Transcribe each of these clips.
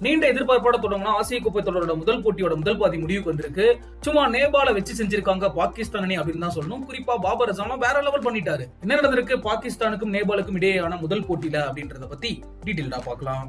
நீண்ட எதிர்பார்ப்போட தொடங்கினா ஆசிய கோப்பை தொடரோட முதல் போட்டியோட முதல் பாதி முடிவுக்கு வந்திருக்கு சும்மா நேபாள வச்சு செஞ்சிருக்காங்க பாகிஸ்தான் அணி அப்படின்னு தான் சொல்லணும் குறிப்பா பாபர் அசாமா வேற லெவல் பண்ணிட்டாரு என்ன நடந்திருக்கு பாகிஸ்தானுக்கும் நேபாளுக்கும் இடையேயான முதல் போட்டியில அப்படின்றத பத்தி டீட்டெயில்டா பார்க்கலாம்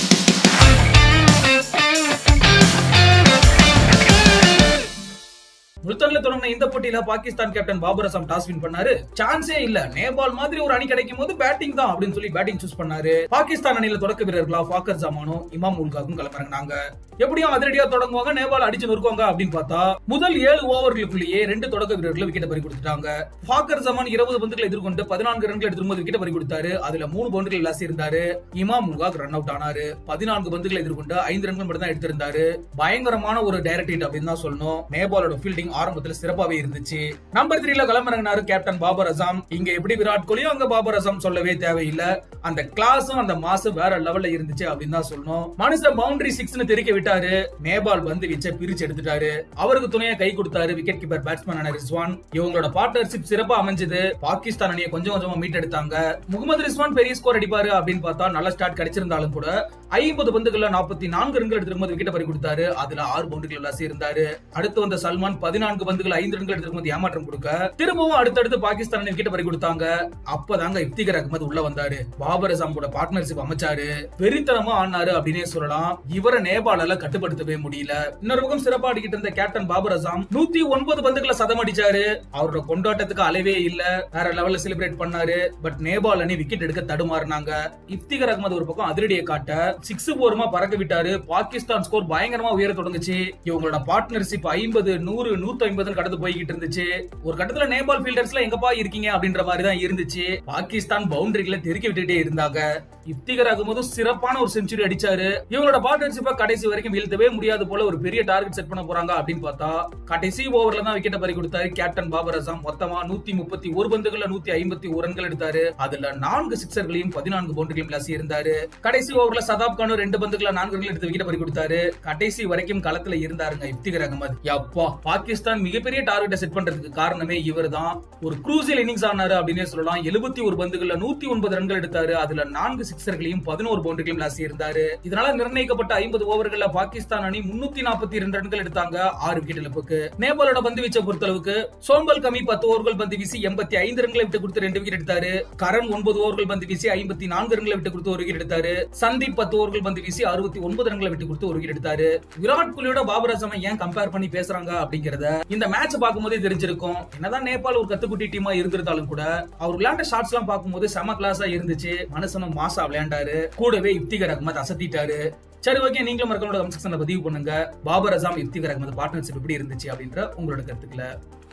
முல்தான்ல தொடங்கின இந்த போட்டியில Pakistan captain Babar Azam toss win பண்ணாரு சான்ஸே இல்ல நேபாள் மாதிரி ஒரு அணி கிடைக்கும் போது பேட்டிங் தான் அப்படின்னு சொல்லி பேட்டிங் சூஸ் பண்ணாரு பாகிஸ்தான் அணியில தொடக்க வீரர்களா ஃபாக்கர் ஜமானும் இமாம் உல்காக்கும் களமிறங்கினாங்க எப்படியும் அதிரடியா தொடங்குவாங்க நேபாள் அடிச்சு நொறுக்குவாங்க அப்படின்னு பார்த்தா முதல் ஏழு ஓவர்களுக்குள்ளேயே ரெண்டு தொடக்க வீரர்கள் விக்கெட் பறி கொடுத்துட்டாங்க ஃபாக்கர் ஜமான் இருபது பந்துகளை எதிர்கொண்டு பதினான்கு ரன்கள் எடுத்து விக்கெட் பறி கொடுத்தாரு அதுல மூணு பந்துகள் விளாசி இருந்தாரு இமாம் உல்காக் ரன் அவுட் ஆனாரு பதினான்கு பந்துகளை எதிர்கொண்டு ஐந்து ரன்கள் மட்டும் தான் எடுத்திருந்தாரு பயங்கரமான ஒரு டைரக்ட் ஹிட் அப்படின்னு தான் சொல்லணும் நேபாளோட ஃபீல்டிங் ஆரம்பத்துல சிறப்பாவே இருந்துச்சு நம்பர் த்ரீல களமிறங்கினாரு கேப்டன் பாபர் அசாம் இங்க எப்படி விராட் கோலியோ அங்க பாபர் அசாம் சொல்லவே தேவையில்லை அந்த கிளாஸும் அந்த மாசம் வேற லெவல்ல இருந்துச்சு அப்படின்னு தான் சொல்லணும் மனுஷன் பவுண்டரி சிக்ஸ்னு தெரிக்க விட்டாரு நேபாள் பந்து வீச்சை பிரிச்சு எடுத்துட்டாரு அவருக்கு துணையா கை கொடுத்தாரு விக்கெட் கீப்பர் பேட்ஸ்மேனான ரிஸ்வான் இவங்களோட பார்ட்னர்ஷிப் சிறப்பா அமைஞ்சது பாகிஸ்தான் அணியை கொஞ்சம் கொஞ்சமா மீட் எடுத்தாங்க முகமது ரிஸ்வான் பெரிய ஸ்கோர் அடிப்பாரு அப்படின்னு பார்த்தா நல்ல ஸ்டார்ட் கிடைச்சிருந்தாலும் கூட ஐம்பது பந்துகள்ல நாற்பத்தி நான்கு ரன்கள் எடுத்திருக்கும்போது விக்கெட் பறி கொடுத்தாரு அதுல ஆறு பவுண்டரிகள் விளாசி இருந்தாரு அடுத்து வந்த சல்மான் பதினான்கு பந்துகள் ஐந்து ரன்கள் எடுத்திருக்கும்போது ஏமாற்றம் கொடுக்க திரும்பவும் அடுத்தடுத்து பாகிஸ்தான் விக்கெட் பறி கொடுத்தாங்க அப்பதாங்க இப்திகர் அகமது உள்ள வந்தாரு பாபர் அசாம் கூட பார்ட்னர்ஷிப் அமைச்சாரு வெறித்தனமா ஆனாரு அப்படின்னே சொல்லலாம் இவரை நேபாளால கட்டுப்படுத்தவே முடியல இன்னொரு பக்கம் சிறப்பா அடிக்கிட்டு இருந்த கேப்டன் பாபர் அசாம் நூத்தி ஒன்பது பந்துகளை சதம் அடிச்சாரு அவரோட கொண்டாட்டத்துக்கு அளவே இல்ல வேற லெவல்ல செலிப்ரேட் பண்ணாரு பட் நேபாள் அணி விக்கெட் எடுக்க தடுமாறினாங்க இப்திகர் அகமது ஒரு பக்கம் அதிரடியை காட்ட சிக்ஸ் போருமா பறக்க விட்டாரு பாகிஸ்தான் ஸ்கோர் பயங்கரமா உயர தொடங்குச்சு இவங்களோட பார்ட்னர்ஷிப் ஐம்பது நூறு நூத்தி ஐம்பது கடந்து போய்கிட்டு இருந்துச்சு ஒரு கட்டத்துல நேபாள் ஃபீல்டர்ஸ்ல எங்கப்பா இருக்கீங்க அப்படின்ற மாதிரி தான் இருந்துச்சு பாகிஸ்தான் பவுண்டரிகளை தெருக்கி விட்டுட்டே இருந்தாங்க இப்திகர் அகமது சிறப்பான ஒரு செஞ்சுரி அடிச்சாரு இவங்களோட பார்ட்னர்ஷிப்பை கடைசி வரைக்கும் வீழ்த்தவே முடியாது போல ஒரு பெரிய டார்கெட் செட் பண்ண போறாங்க அப்படின்னு பார்த்தா கடைசி ஓவர்ல தான் விக்கெட் பறி கொடுத்தாரு கேப்டன் பாபர் அசாம் மொத்தமா நூத்தி முப்பத்தி ஒரு பந்துகள்ல நூத்தி ஐம்பத்தி ஒரு ரன்கள் எடுத்தாரு அதுல நான்கு சிக்ஸர்களையும் பதினான்கு பவுண்டரிகளையும் விளாசி இருந்தாரு கடைசி ஓவர்ல சதாப் கானு ரெண்டு பந்துகளை நான்கு ரன்கள் எடுத்து விக்கெட் பறி கொடுத்தாரு கடைசி வரைக்கும் களத்துல இருந்தாருங்க இப்திகர் அகமது யப்பா பாகிஸ்தான் மிகப்பெரிய டார்கெட்டை செட் பண்றதுக்கு காரணமே இவர் தான் ஒரு குரூசியல் இன்னிங்ஸ் ஆனாரு அப்படின்னே சொல்லலாம் எழுபத்தி ஒரு பந்துகள்ல நூத்தி ஒன்பது ரன்கள் எடுத்தாரு அதுல நான்கு சிக்ஸர்களையும் பதினோரு பவுண்டரிகளையும் விளாசி இருந்தாரு இதனால நிர்ணயிக்கப்பட்ட ஐம்பது ஓவர்கள்ல பாகிஸ்தான் அணி முன்னூத்தி நாற்பத்தி இரண்டு ரன்கள் எடுத்தாங்க ஆறு விக்கெட் இழப்புக்கு நேபாளோட பந்து வீச்சை பொறுத்தளவுக்கு சோம்பல் கமி பத்து ஓவர்கள் பந்து வீசி எண்பத்தி ஐந்து ரன்களை விட்டு கொடுத்து ரெண்டு விக்கெட் எடுத்தாரு கரண் ஒன்பது ஓவர்கள் பந்து வீசி ஐம்பத்தி நான்கு ரன்களை விட்டு கொடுத்து ஒரு விக்கெட் எடுத்தாரு சந்தீப் பத்து ஓவர்கள் பந்து வீசி அறுபத்தி ஒன்பது ரன்களை விட்டு கொடுத்து ஒரு விக்கெட் எடுத்தாரு விராட் கோலியோட பாபர் அசாமை ஏன் கம்பேர் பண்ணி பேசுறாங்க அப்படிங்கறத இந்த மேட்ச் பார்க்கும்போதே தெரிஞ்சிருக்கும் என்னதான் நேபாள் ஒரு கத்துக்குட்டி டீமா இருந்திருந்தாலும் கூட அவர் விளையாண்ட ஷாட்ஸ் எல்லாம் பார்க்கும்போது செம கிளாஸா இருந்துச்சு மனுஷனும் மாசா விளையாண்டாரு கூடவே இப்திகர் அகமது அசத்திட்டாரு சரி ஓகே நீங்களும் மறக்காம கமெண்ட் செக்ஷன்ல பதிவு பண்ணுங்க பாபர் அசாம் இப்திகர் அகமது பார்ட்னர்ஷிப் எப்படி இருந்துச்சு அப்படின்ற உங்களோட கருத்துக்களை